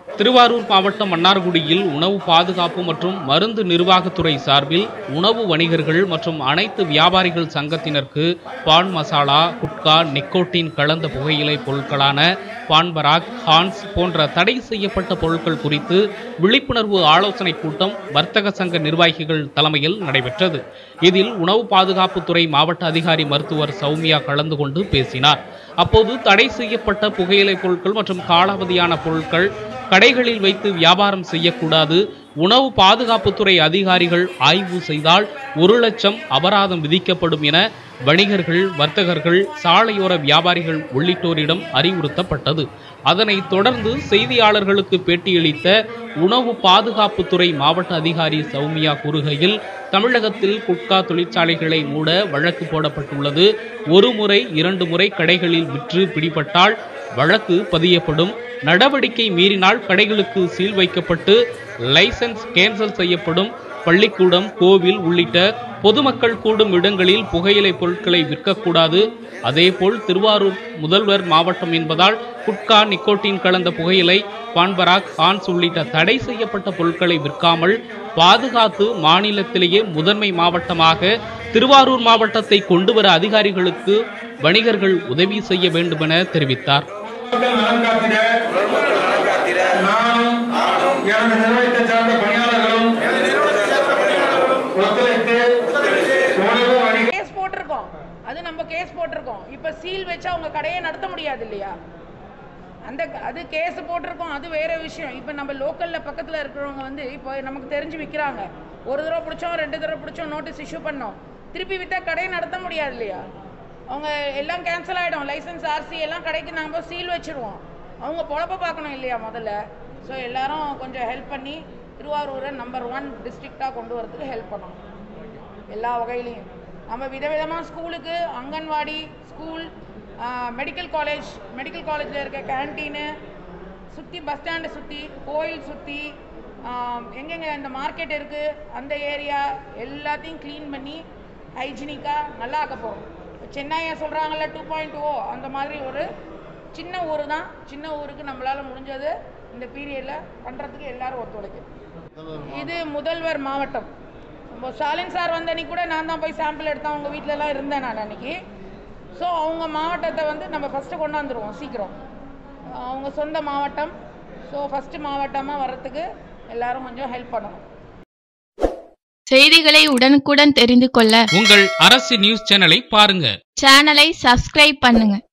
திருவாரூர் மாவட்டம் மன்னார்குடியில் உணவு பாதுகாப்பு மற்றும் மருந்து நிர்வாகத்துறை சார்பில் உணவு வணிகர்கள் மற்றும் அனைத்து வியாபாரிகள் சங்கத்தினருக்கு பான் மசாலா குட்கா நிக்கோட்டின் கலந்த புகையிலை பொருட்களான பான் பராக் ஹான்ஸ் போன்ற தடை செய்யப்பட்ட பொருட்கள் குறித்து விழிப்புணர்வு ஆலோசனைக் கூட்டம் வர்த்தக சங்க நிர்வாகிகள் தலைமையில் நடைபெற்றது இதில் உணவு பாதுகாப்புத்துறை மாவட்ட அதிகாரி மருத்துவர் சௌமியா கலந்து கொண்டு பேசினார் அப்போது தடை செய்யப்பட்ட புகையிலை பொருட்கள் மற்றும் காலாவதியான பொருட்கள் கடைகளில் வைத்து வியாபாரம் செய்யக்கூடாது உணவு பாதுகாப்புத்துறை அதிகாரிகள் ஆய்வு செய்தால் ஒரு லட்சம் அபராதம் விதிக்கப்படும் என வணிகர்கள் வர்த்தகர்கள் சாலையோர வியாபாரிகள் உள்ளிட்டோரிடம் அறிவுறுத்தப்பட்டது அதனைத் தொடர்ந்து செய்தியாளர்களுக்கு பேட்டியளித்த உணவு பாதுகாப்புத்துறை மாவட்ட அதிகாரி சௌமியா கூறுகையில் தமிழகத்தில் குட்கா தொழிற்சாலைகளை மூட வழக்கு போடப்பட்டுள்ளது ஒரு முறை இரண்டு முறை கடைகளில் விற்று பிடிபட்டால் வழக்கு பதியப்படும் நடவடிக்கை மீறினால் கடைகளுக்கு சீல் வைக்கப்பட்டு லைசென்ஸ் கேன்சல் செய்யப்படும் பள்ளிக்கூடம் கோவில் உள்ளிட்ட பொதுமக்கள் கூடும் இடங்களில் புகையிலை பொருட்களை விற்கக்கூடாது அதேபோல் திருவாரூர் முதல்வர் மாவட்டம் என்பதால் குட்கா நிக்கோட்டின் கலந்த புகையிலை பான்பராக் ஹான்ஸ் உள்ளிட்ட தடை செய்யப்பட்ட பொருட்களை விற்காமல் பாதுகாத்து மாநிலத்திலேயே முதன்மை மாவட்டமாக திருவாரூர் மாவட்டத்தை கொண்டுவர அதிகாரிகளுக்கு வணிகர்கள் உதவி செய்ய வேண்டுமென தெரிவித்தார் மக்கள் நலன் காத்திட நானும் எனது நிறுவனத்தை சார்ந்த பணியாளர்களும் ஒத்துழைத்து உணவு வணிக கேஸ் போட்டிருக்கோம் அது நம்ம கேஸ் போட்டிருக்கோம் இப்போ சீல் வச்சு அவங்க கடையை நடத்த முடியாது இல்லையா அந்த அது கேஸ் போட்டிருக்கோம் அது வேற விஷயம் இப்போ நம்ம லோக்கலில் பக்கத்தில் இருக்கிறவங்க வந்து இப்போ நமக்கு தெரிஞ்சு விற்கிறாங்க ஒரு தடவை பிடிச்சோம் ரெண்டு தடவை பிடிச்சோம் நோட்டீஸ் இஷ்யூ பண்ணோம் திருப்பி விற்றா கடையை நடத்த முடியாது இல்லையா அவங்க எல்லாம் கேன்சல் ஆகிடும் லைசன்ஸ் ஆர்சி எல்லாம் கடைக்கு நம்ம சீல் வச்சுருவோம் அவங்க பொழப்ப பார்க்கணும் இல்லையா முதல்ல ஸோ எல்லாரும் கொஞ்சம் ஹெல்ப் பண்ணி திருவாரூரை நம்பர் ஒன் டிஸ்ட்ரிக்டாக கொண்டு வரதுக்கு ஹெல்ப் பண்ணணும் எல்லா வகையிலையும் நம்ம விதவிதமாக ஸ்கூலுக்கு anganwadi school medical college medical காலேஜில் இருக்க கேன்டீனு சுற்றி பஸ் ஸ்டாண்டை சுற்றி கோயில் சுற்றி எங்கெங்கே இந்த மார்க்கெட் இருக்குது அந்த ஏரியா எல்லாத்தையும் க்ளீன் பண்ணி ஹைஜீனிக்காக நல்லா ஆக்க போகிறோம் சென்னையை சொல்கிறாங்கல்ல டூ பாயிண்ட் ஓ அந்த மாதிரி ஒரு சின்ன ஊர் தான் சின்ன ஊருக்கு நம்மளால் முடிஞ்சது இந்த பீரியடில் பண்ணுறதுக்கு எல்லாரும் ஒத்துழைக்கும் இது முதல்வர் மாவட்டம் இப்போ ஸ்டாலின் சார் வந்த அன்னைக்கு கூட நான் தான் போய் சாம்பிள் எடுத்தேன் அவங்க வீட்டிலலாம் இருந்தேன் நான் அன்னைக்கு ஸோ அவங்க மாவட்டத்தை வந்து நம்ம ஃபஸ்ட்டு கொண்டாந்துருவோம் சீக்கிரம் அவங்க சொந்த மாவட்டம் ஸோ ஃபஸ்ட்டு மாவட்டமாக வர்றதுக்கு எல்லாரும் கொஞ்சம் ஹெல்ப் பண்ணணும் செய்திகளை உடனுக்குடன் தெரிந்து கொள்ள உங்கள் அரசு நியூஸ் சேனலை பாருங்க சேனலை சப்ஸ்கிரைப் பண்ணுங்க